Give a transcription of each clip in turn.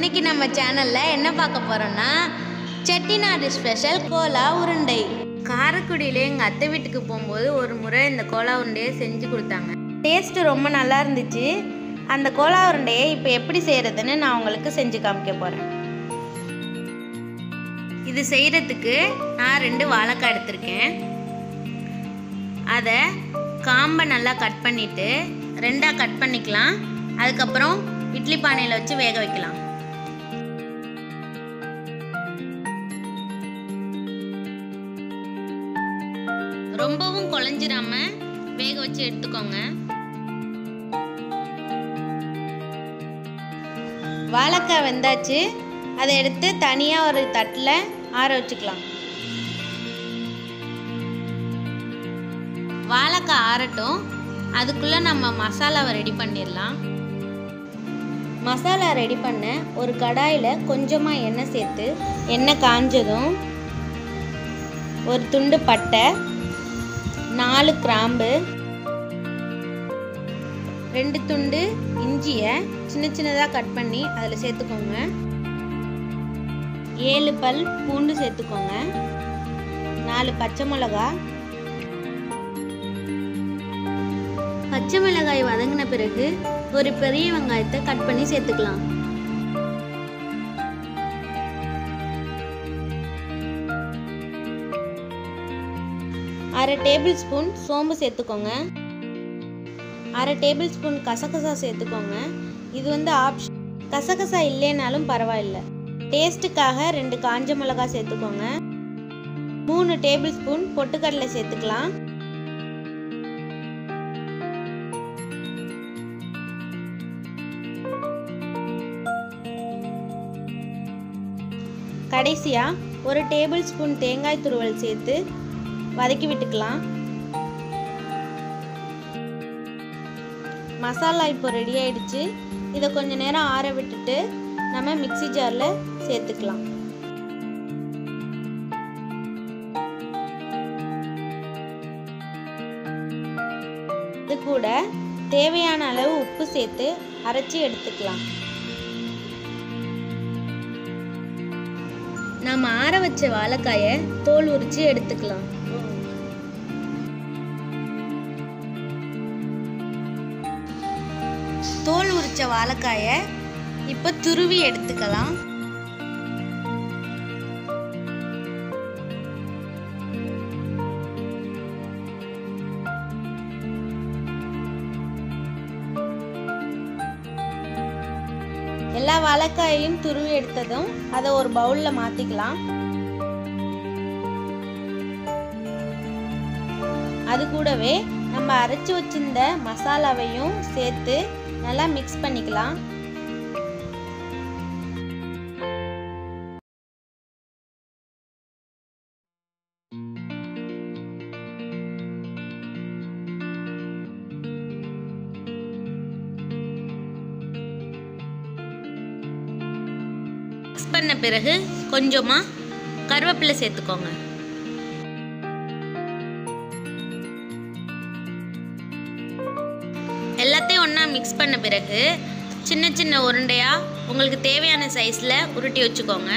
இன்னைக்கு நம்ம சேனலில் என்ன பார்க்க போகிறோன்னா செட்டிநாடு ஸ்பெஷல் கோலா உருண்டை காரைக்குடியில எங்கள் அத்தை வீட்டுக்கு போகும்போது ஒரு முறை இந்த கோலா உருண்டையை செஞ்சு கொடுத்தாங்க டேஸ்ட்டு ரொம்ப நல்லா இருந்துச்சு அந்த கோலா உருண்டையை இப்போ எப்படி செய்கிறதுன்னு நான் உங்களுக்கு செஞ்சு காமிக்க போகிறேன் இது செய்கிறதுக்கு நான் ரெண்டு வாழைக்காய் எடுத்திருக்கேன் அதை காம்பை நல்லா கட் பண்ணிவிட்டு ரெண்டாக கட் பண்ணிக்கலாம் அதுக்கப்புறம் இட்லி பானையில் வச்சு வேக வைக்கலாம் ரொம்பவும் குழஞ்சிராம வேக வச்சு எடுத்துக்கோங்க வாழைக்காய் வெந்தாச்சு அதை எடுத்து தனியாக ஒரு தட்டில் ஆற வச்சுக்கலாம் வாழைக்காய் ஆறட்டும் அதுக்குள்ளே நம்ம மசாலாவை ரெடி பண்ணிடலாம் மசாலா ரெடி பண்ண ஒரு கடாயில் கொஞ்சமாக எண்ணெய் சேர்த்து எண்ணெய் காஞ்சதும் ஒரு துண்டு பட்டை நாலு கிராம்பு ரெண்டு துண்டு இஞ்சியை சின்ன சின்னதாக கட் பண்ணி அதில் சேர்த்துக்கோங்க ஏழு பல் பூண்டு சேர்த்துக்கோங்க நாலு பச்சை மிளகா பச்சை மிளகாய் வதங்கின பிறகு ஒரு பெரிய வெங்காயத்தை கட் பண்ணி சேர்த்துக்கலாம் அரை டேபிள் ஸ்பூன் சோம்பு சேர்த்துக்கோங்க அரை டேபிள் ஸ்பூன் கசகசா சேர்த்துக்கோங்க இது வந்து ஆப்ஷன் கசகசா இல்லைனாலும் பரவாயில்ல டேஸ்ட்டுக்காக ரெண்டு காஞ்ச மிளகா சேர்த்துக்கோங்க மூணு டேபிள் ஸ்பூன் பொட்டுக்கடலை சேர்த்துக்கலாம் கடைசியாக ஒரு டேபிள் ஸ்பூன் தேங்காய் துருவல் சேர்த்து வதக்கி விட்டுக்கலாம் மசாலா இப்போ ரெடி ஆயிடுச்சு இதை கொஞ்ச நேரம் ஆற விட்டுட்டு நம்ம மிக்சி ஜாரில் சேர்த்துக்கலாம் இது கூட தேவையான அளவு உப்பு சேர்த்து அரைச்சி எடுத்துக்கலாம் நம்ம ஆற வச்ச வாழைக்காயை தோல் உரிச்சு எடுத்துக்கலாம் தோல் உரிச்ச வாழைக்காயை இப்போ துருவி எடுத்துக்கலாம் எல்லா வாழைக்காயையும் துருவி எடுத்ததும் அதை ஒரு பவுலில் மாற்றிக்கலாம் அது கூடவே நம்ம அரைச்சி வச்சிருந்த மசாலாவையும் சேர்த்து நல்லா மிக்ஸ் பண்ணிக்கலாம் மிக்ஸ் பண்ண பிறகு கொஞ்சமாக கருவேப்பிலை சேர்த்துக்கோங்க எல்லாத்தையும் ஒன்றா மிக்ஸ் பண்ண பிறகு சின்ன சின்ன உருண்டையாக உங்களுக்கு தேவையான சைஸில் உருட்டி வச்சுக்கோங்க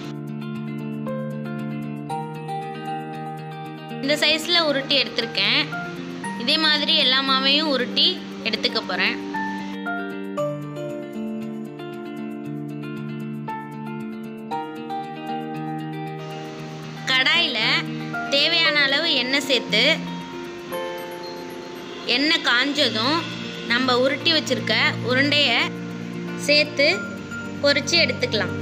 இந்த சைஸில் உருட்டி எடுத்திருக்கேன் இதே மாதிரி எல்லா மாவையும் உருட்டி எடுத்துக்க போகிறேன் கடாயில் தேவையான அளவு எண்ணெய் சேர்த்து எண்ணெய் காஞ்சதும் நம்ம உருட்டி வச்சிருக்க உருண்டையை சேர்த்து பொரிச்சு எடுத்துக்கலாம்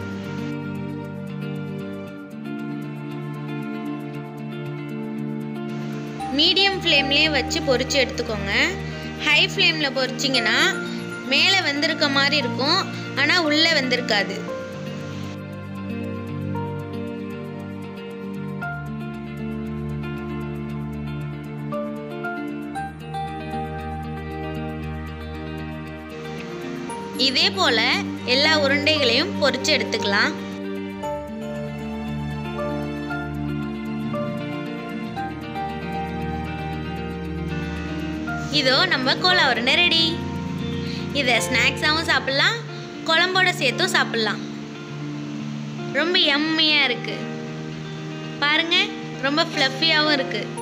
மீடியம் ஃப்ளேம்லேயே வச்சு பொரிச்சு எடுத்துக்கோங்க ஹை ஃப்ளேமில் பொரிச்சிங்கன்னா மேலே வெந்திருக்க மாதிரி இருக்கும் ஆனால் உள்ளே வெந்திருக்காது இதே போல எல்லா உருண்டைகளையும் பொரிச்சு எடுத்துக்கலாம் இதோ நம்ம கோலா உருண்டை ரெடி இதை ஸ்நாக்ஸாகவும் சாப்பிட்லாம் குழம்போட சேர்த்தும் சாப்பிட்லாம் ரொம்ப எம்மையாக இருக்குது பாருங்க ரொம்ப ஃப்ளஃபியாகவும் இருக்குது